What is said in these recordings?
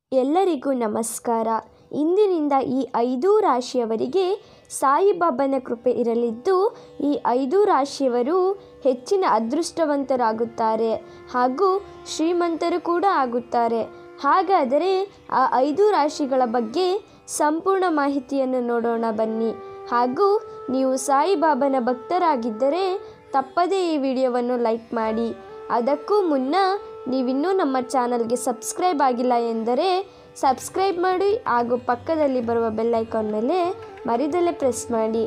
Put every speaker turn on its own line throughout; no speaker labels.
ಎಲ್ಲರಿಗೂ ನಮಸ್ಕಾರ ಇಂದಿನಿಂದ ಈ ಐದು ರಾಶಿಯವರಿಗೆ ಸಾಯಿಬಾಬನ ಕೃಪೆ ಇರಲಿದ್ದು ಈ ಐದು ರಾಶಿಯವರು ಹೆಚ್ಚಿನ ಅದೃಷ್ಟವಂತರಾಗುತ್ತಾರೆ ಹಾಗೂ ಶ್ರೀಮಂತರು ಕೂಡ ಆಗುತ್ತಾರೆ ಹಾಗಾದರೆ ಆ ಐದು ರಾಶಿಗಳ ಬಗ್ಗೆ ಸಂಪೂರ್ಣ ಮಾಹಿತಿಯನ್ನು ನೋಡೋಣ ಬನ್ನಿ ಹಾಗೂ ನೀವು ಸಾಯಿಬಾಬನ ಭಕ್ತರಾಗಿದ್ದರೆ ತಪ್ಪದೇ ಈ ವಿಡಿಯೋವನ್ನು ಲೈಕ್ ಮಾಡಿ ಅದಕ್ಕೂ ಮುನ್ನ ನೀವಿನ್ನೂ ನಮ್ಮ ಚಾನಲ್ಗೆ ಸಬ್ಸ್ಕ್ರೈಬ್ ಆಗಿಲ್ಲ ಎಂದರೆ ಸಬ್ಸ್ಕ್ರೈಬ್ ಮಾಡಿ ಹಾಗೂ ಪಕ್ಕದಲ್ಲಿ ಬರುವ ಬೆಲ್ಲೈಕಾನ್ ಮೇಲೆ ಮರಿದಲ್ಲೇ ಪ್ರೆಸ್ ಮಾಡಿ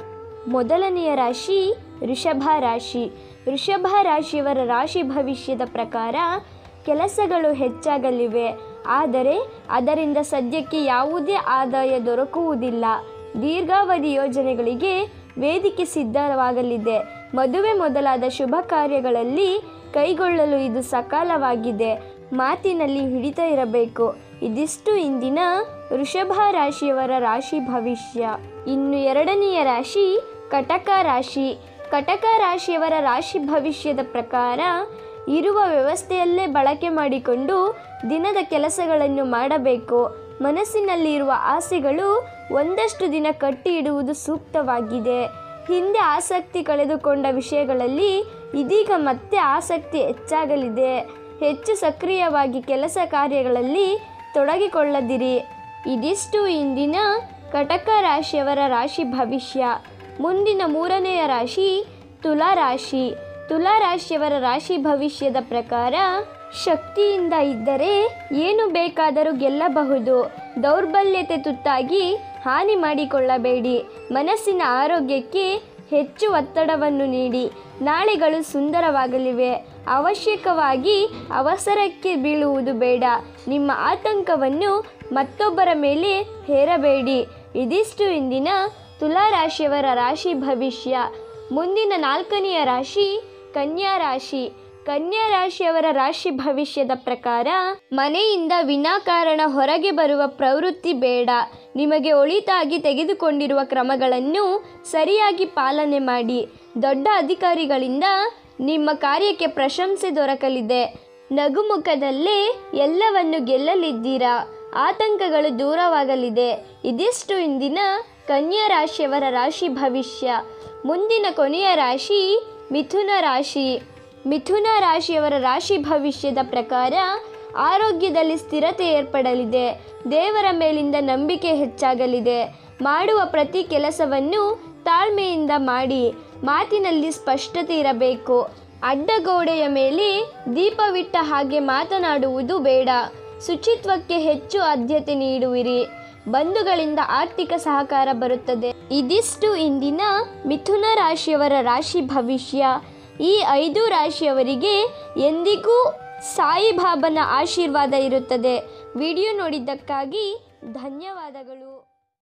ಮೊದಲನೆಯ ರಾಶಿ ವೃಷಭ ರಾಶಿ ವೃಷಭ ರಾಶಿಯವರ ರಾಶಿ ಭವಿಷ್ಯದ ಪ್ರಕಾರ ಕೆಲಸಗಳು ಹೆಚ್ಚಾಗಲಿವೆ ಆದರೆ ಅದರಿಂದ ಸದ್ಯಕ್ಕೆ ಯಾವುದೇ ಆದಾಯ ದೊರಕುವುದಿಲ್ಲ ದೀರ್ಘಾವಧಿ ಯೋಜನೆಗಳಿಗೆ ವೇದಿಕೆ ಸಿದ್ಧವಾಗಲಿದೆ ಮದುವೆ ಮೊದಲಾದ ಶುಭ ಕಾರ್ಯಗಳಲ್ಲಿ ಕೈಗೊಳ್ಳಲು ಇದು ಸಕಾಲವಾಗಿದೆ ಮಾತಿನಲ್ಲಿ ಹಿಡಿತ ಇರಬೇಕು ಇದಿಷ್ಟು ಇಂದಿನ ವೃಷಭ ರಾಶಿಯವರ ರಾಶಿ ಭವಿಷ್ಯ ಇನ್ನು ಎರಡನೆಯ ರಾಶಿ ಕಟಕ ರಾಶಿ ಕಟಕ ರಾಶಿಯವರ ರಾಶಿ ಭವಿಷ್ಯದ ಪ್ರಕಾರ ಇರುವ ವ್ಯವಸ್ಥೆಯಲ್ಲೇ ಬಳಕೆ ಮಾಡಿಕೊಂಡು ದಿನದ ಕೆಲಸಗಳನ್ನು ಮಾಡಬೇಕು ಮನಸ್ಸಿನಲ್ಲಿ ಇರುವ ಆಸೆಗಳು ಒಂದಷ್ಟು ದಿನ ಕಟ್ಟಿ ಇಡುವುದು ಸೂಕ್ತವಾಗಿದೆ ಹಿಂದೆ ಆಸಕ್ತಿ ಕಳೆದುಕೊಂಡ ವಿಷಯಗಳಲ್ಲಿ ಇದೀಗ ಮತ್ತೆ ಆಸಕ್ತಿ ಹೆಚ್ಚಾಗಲಿದೆ ಹೆಚ್ಚು ಸಕ್ರಿಯವಾಗಿ ಕೆಲಸ ಕಾರ್ಯಗಳಲ್ಲಿ ತೊಡಗಿಕೊಳ್ಳದಿರಿ ಇದಿಷ್ಟು ಇಂದಿನ ಕಟಕ ರಾಶಿಯವರ ರಾಶಿ ಭವಿಷ್ಯ ಮುಂದಿನ ಮೂರನೆಯ ರಾಶಿ ತುಲಾ ರಾಶಿ ತುಲಾ ರಾಶಿಯವರ ರಾಶಿ ಭವಿಷ್ಯದ ಪ್ರಕಾರ ಶಕ್ತಿಯಿಂದ ಇದ್ದರೆ ಏನು ಬೇಕಾದರೂ ಗೆಲ್ಲಬಹುದು ದೌರ್ಬಲ್ಯತೆ ತುತ್ತಾಗಿ ಹಾನಿ ಮಾಡಿಕೊಳ್ಳಬೇಡಿ ಮನಸ್ಸಿನ ಆರೋಗ್ಯಕ್ಕೆ ಹೆಚ್ಚು ಒತ್ತಡವನ್ನು ನೀಡಿ ನಾಳೆಗಳು ಸುಂದರವಾಗಲಿವೆ ಅವಶ್ಯಕವಾಗಿ ಅವಸರಕ್ಕೆ ಬೀಳುವುದು ಬೇಡ ನಿಮ್ಮ ಆತಂಕವನ್ನು ಮತ್ತೊಬ್ಬರ ಮೇಲೆ ಹೇರಬೇಡಿ ಇದಿಷ್ಟು ಇಂದಿನ ತುಲಾ ರಾಶಿಯವರ ರಾಶಿ ಭವಿಷ್ಯ ಮುಂದಿನ ನಾಲ್ಕನೆಯ ರಾಶಿ ಕನ್ಯಾ ರಾಶಿ ಕನ್ಯಾ ರಾಶಿಯವರ ರಾಶಿ ಭವಿಷ್ಯದ ಪ್ರಕಾರ ಮನೆಯಿಂದ ವಿನಾಕಾರಣ ಹೊರಗೆ ಬರುವ ಪ್ರವೃತ್ತಿ ಬೇಡ ನಿಮಗೆ ಒಳಿತಾಗಿ ತೆಗೆದುಕೊಂಡಿರುವ ಕ್ರಮಗಳನ್ನು ಸರಿಯಾಗಿ ಪಾಲನೆ ಮಾಡಿ ದೊಡ್ಡ ಅಧಿಕಾರಿಗಳಿಂದ ನಿಮ್ಮ ಕಾರ್ಯಕ್ಕೆ ಪ್ರಶಂಸೆ ದೊರಕಲಿದೆ ನಗುಮುಖದಲ್ಲೇ ಎಲ್ಲವನ್ನು ಗೆಲ್ಲಲಿದ್ದೀರಾ ಆತಂಕಗಳು ದೂರವಾಗಲಿದೆ ಇದಿಷ್ಟು ಇಂದಿನ ಕನ್ಯಾ ರಾಶಿಯವರ ರಾಶಿ ಭವಿಷ್ಯ ಮುಂದಿನ ಕೊನೆಯ ರಾಶಿ ಮಿಥುನ ರಾಶಿ ಮಿಥುನ ರಾಶಿಯವರ ರಾಶಿ ಭವಿಷ್ಯದ ಪ್ರಕಾರ ಆರೋಗ್ಯದಲ್ಲಿ ಸ್ಥಿರತೆ ಏರ್ಪಡಲಿದೆ ದೇವರ ಮೇಲಿಂದ ನಂಬಿಕೆ ಹೆಚ್ಚಾಗಲಿದೆ ಮಾಡುವ ಪ್ರತಿ ಕೆಲಸವನ್ನು ತಾಳ್ಮೆಯಿಂದ ಮಾಡಿ ಮಾತಿನಲ್ಲಿ ಸ್ಪಷ್ಟತೆ ಇರಬೇಕು ಅಡ್ಡಗೋಡೆಯ ಮೇಲೆ ದೀಪವಿಟ್ಟ ಹಾಗೆ ಮಾತನಾಡುವುದು ಬೇಡ ಶುಚಿತ್ವಕ್ಕೆ ಹೆಚ್ಚು ಆದ್ಯತೆ ನೀಡುವಿರಿ ಬಂಧುಗಳಿಂದ ಆರ್ಥಿಕ ಸಹಕಾರ ಬರುತ್ತದೆ ಇದಿಷ್ಟು ಇಂದಿನ ಮಿಥುನ ರಾಶಿಯವರ ರಾಶಿ ಭವಿಷ್ಯ ಈ ಐದು ರಾಶಿಯವರಿಗೆ ಎಂದಿಗೂ ಸಾಯಿಬಾಬನ ಆಶೀರ್ವಾದ ಇರುತ್ತದೆ ವಿಡಿಯೋ ನೋಡಿದ್ದಕ್ಕಾಗಿ ಧನ್ಯವಾದಗಳು